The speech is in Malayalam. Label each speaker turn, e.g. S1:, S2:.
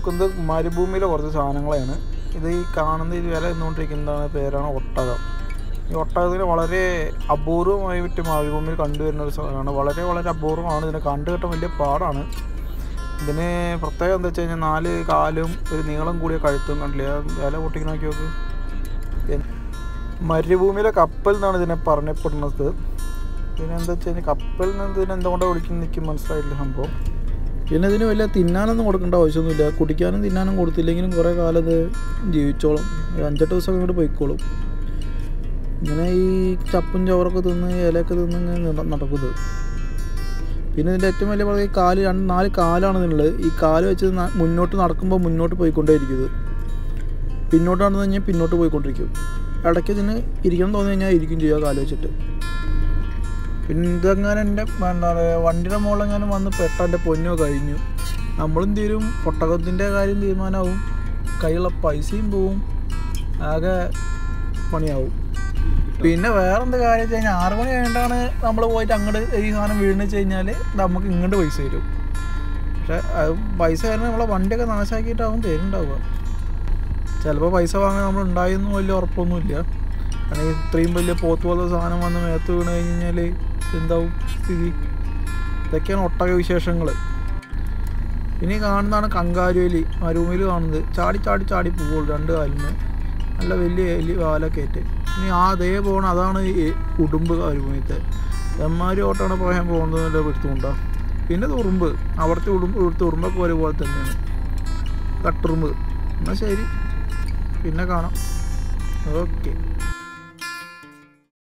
S1: നോക്കുന്നത് മരുഭൂമിയിലെ കുറച്ച് സാധനങ്ങളെയാണ് ഇത് ഈ കാണുന്ന ഈ വില നിന്നുകൊണ്ടിരിക്കുന്നതാണ് പേരാണ് ഒട്ടകം ഈ ഒട്ടകത്തിന് വളരെ അപൂർവമായിട്ട് മരുഭൂമിയിൽ കണ്ടുവരുന്ന ഒരു സാധനമാണ് വളരെ വളരെ അപൂർവമാണ് ഇതിനെ കണ്ടുകിട്ടാൻ വലിയ പാടാണ് ഇതിന് പ്രത്യേകം എന്താ വെച്ച് കഴിഞ്ഞാൽ നാല് കാലും ഒരു നീളം കൂടിയ കഴുത്തും കണ്ടില്ലേ ആ വില പൊട്ടിക്ക് നോക്കി നോക്ക് എൻ- മരുഭൂമിയിലെ കപ്പൽ എന്നാണ് ഇതിനെ പറഞ്ഞപ്പെടുന്നത് പിന്നെ എന്താ വെച്ച് കഴിഞ്ഞാൽ കപ്പലിൽ നിന്ന് ഇതിനെ എന്തുകൊണ്ടാണ് വിളിക്കുന്നത് എനിക്ക് മനസ്സിലായിട്ടില്ല സംഭവം പിന്നെ ഇതിന് വലിയ തിന്നാനൊന്നും കൊടുക്കേണ്ട ആവശ്യമൊന്നുമില്ല കുടിക്കാനും തിന്നാനും കൊടുത്തില്ലെങ്കിലും കുറേ കാലം ഇത് ജീവിച്ചോളും ഒരു അഞ്ചെട്ട് ദിവസം ഇങ്ങോട്ട് പോയിക്കോളും ഇങ്ങനെ ഈ ചപ്പും ചോറൊക്കെ തിന്ന് ഇലയൊക്കെ തിന്ന് ഇങ്ങനെ നട- നടക്കുന്നത് പിന്നെ ഇതിൻ്റെ ഏറ്റവും വലിയ പറയുക ഈ കാല് രണ്ട് നാല് കാലാണ് ഇതിനുള്ളത് ഈ കാല് വെച്ച് ന- മുന്നോട്ട് നടക്കുമ്പോൾ മുന്നോട്ട് പോയിക്കൊണ്ടേയിരിക്കുന്നത് പിന്നോട്ട് നടന്നു കഴിഞ്ഞാൽ പിന്നോട്ട് പോയിക്കൊണ്ടിരിക്കും ഇടയ്ക്ക് ഇതിന് ഇരിക്കണം തോന്നി കഴിഞ്ഞാൽ ഇരിക്കും ചെയ്യുക കാല് വെച്ചിട്ട് പിന്നെ ഇതെങ്ങനെ എൻ്റെ എന്താ പറയുക വണ്ടിയുടെ മുകളിലെങ്ങാനും വന്ന് പെട്ട എൻ്റെ പൊന്നോ കഴിഞ്ഞു നമ്മളും തീരും ഒട്ടകത്തിൻ്റെ കാര്യം തീരുമാനമാവും കയ്യിലുള്ള പൈസയും പോവും ആകെ പണിയാവും പിന്നെ വേറെ എന്ത് കാര്യം വെച്ച് കഴിഞ്ഞാൽ ആറ് മണി കഴിഞ്ഞിട്ടാണ് നമ്മൾ പോയിട്ട് അങ്ങോട്ട് ഈ സാധനം വീണെന്ന് വെച്ച് കഴിഞ്ഞാൽ നമുക്ക് ഇങ്ങോട്ട് പൈസ തരും പക്ഷെ അത് പൈസ തരുന്നത് നമ്മളെ വണ്ടിയൊക്കെ നാശാക്കിയിട്ടാവും തരുന്നുണ്ടാവുക ചിലപ്പോൾ പൈസ വാങ്ങാൻ നമ്മൾ ഉണ്ടായെന്നും വലിയ ഉറപ്പൊന്നുമില്ല കാരണം ഈ ഇത്രയും വലിയ പോത്ത് പോലത്തെ സാധനം വന്ന് മേത്ത് വീണ് കഴിഞ്ഞ് കഴിഞ്ഞാൽ എന്താവും സ്ഥിതി ഇതൊക്കെയാണ് ഒട്ടക വിശേഷങ്ങൾ ഇനി കാണുന്നതാണ് കങ്കാരുവലി മരുഭൂമിയിൽ കാണുന്നത് ചാടി ചാടി ചാടി പോകുള്ളൂ രണ്ട് കാലിന് നല്ല വലിയ എലി വാലൊക്കെ ആയിട്ട് ഇനി ആ അതേ പോകണം അതാണ് ഈ ഉടുമ്പ് മരുഭൂമിത്തെ എമ്മാരി ഓട്ടാണ് പറയാൻ പോകുന്നത് എടുത്തുകൊണ്ടാ പിന്നെ ഇത് ഉറുമ്പ് അവിടുത്തെ ഉടുമ്പ് ഇവിടുത്തെ ഉറുമ്പൊക്കെ ഒരുപോലെ തന്നെയാണ് കട്ടുറുമ്പ് എന്നാൽ ശരി പിന്നെ കാണാം ഓക്കെ